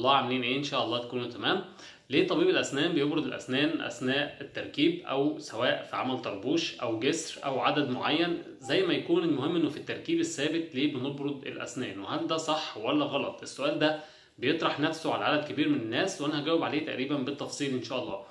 الله عاملين ايه ان شاء الله تكونوا تمام ليه طبيب الاسنان بيبرد الاسنان اثناء التركيب او سواء في عمل طربوش او جسر او عدد معين زي ما يكون المهم انه في التركيب الثابت ليه بنبرد الاسنان وهل ده صح ولا غلط السؤال ده بيطرح نفسه على عدد كبير من الناس وانا هجاوب عليه تقريبا بالتفصيل ان شاء الله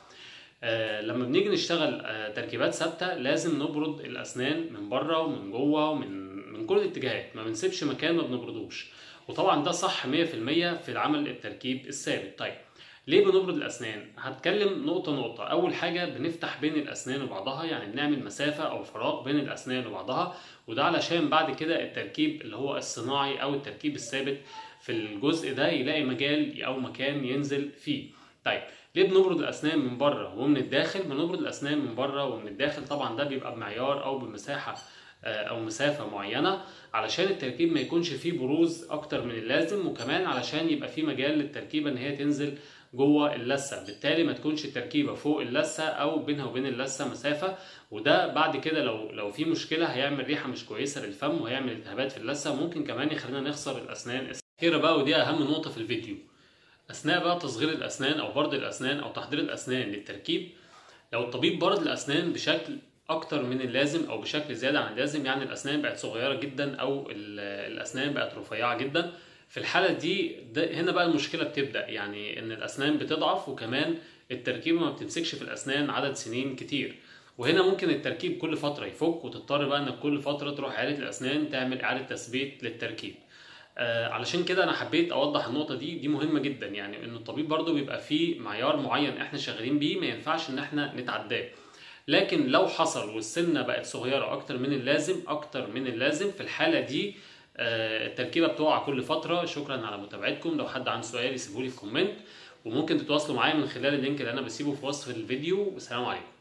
آه لما بنيجي نشتغل آه تركيبات ثابته لازم نبرد الاسنان من بره ومن جوه ومن من كل الاتجاهات ما بنسيبش مكان ما بنبردوش وطبعا ده صح 100% في العمل التركيب الثابت طيب ليه بنبرد الاسنان هتكلم نقطه نقطه اول حاجه بنفتح بين الاسنان وبعضها يعني بنعمل مسافه او فراغ بين الاسنان وبعضها وده علشان بعد كده التركيب اللي هو الصناعي او التركيب الثابت في الجزء ده يلاقي مجال او مكان ينزل فيه طيب ليه بنبرد الاسنان من بره ومن الداخل بنبرد الاسنان من بره ومن الداخل طبعا ده بيبقى بمعيار او بمساحه او مسافه معينه علشان التركيب ما يكونش فيه بروز اكتر من اللازم وكمان علشان يبقى فيه مجال للتركيبه ان هي تنزل جوه اللثه بالتالي ما تكونش التركيبه فوق اللثه او بينها وبين اللثه مسافه وده بعد كده لو لو في مشكله هيعمل ريحه مش كويسه للفم وهيعمل التهابات في اللثه ممكن كمان يخلينا نخسر الاسنان الاخيره بقى ودي اهم نقطه في الفيديو اثناء بقى تصغير الاسنان او برد الاسنان او تحضير الاسنان للتركيب لو الطبيب برد الاسنان بشكل اكتر من اللازم او بشكل زياده عن اللازم يعني الاسنان بقت صغيره جدا او الاسنان بقت رفيعه جدا في الحاله دي هنا بقى المشكله بتبدا يعني ان الاسنان بتضعف وكمان التركيبه ما بتمسكش في الاسنان عدد سنين كتير وهنا ممكن التركيب كل فتره يفك وتضطر بقى انك كل فتره تروح عياده الاسنان تعمل اعاده تثبيت للتركيب آه علشان كده انا حبيت اوضح النقطه دي دي مهمه جدا يعني ان الطبيب برضو بيبقى فيه معيار معين احنا شغالين بيه ما ينفعش ان احنا نتعداه لكن لو حصل والسنه بقت صغيره اكتر من اللازم اكتر من اللازم في الحاله دي آه التركيبه بتقع كل فتره شكرا على متابعتكم لو حد عنده سؤال يسيبولي في كومنت وممكن تتواصلوا معايا من خلال اللينك اللي انا بسيبه في وصف الفيديو والسلام عليكم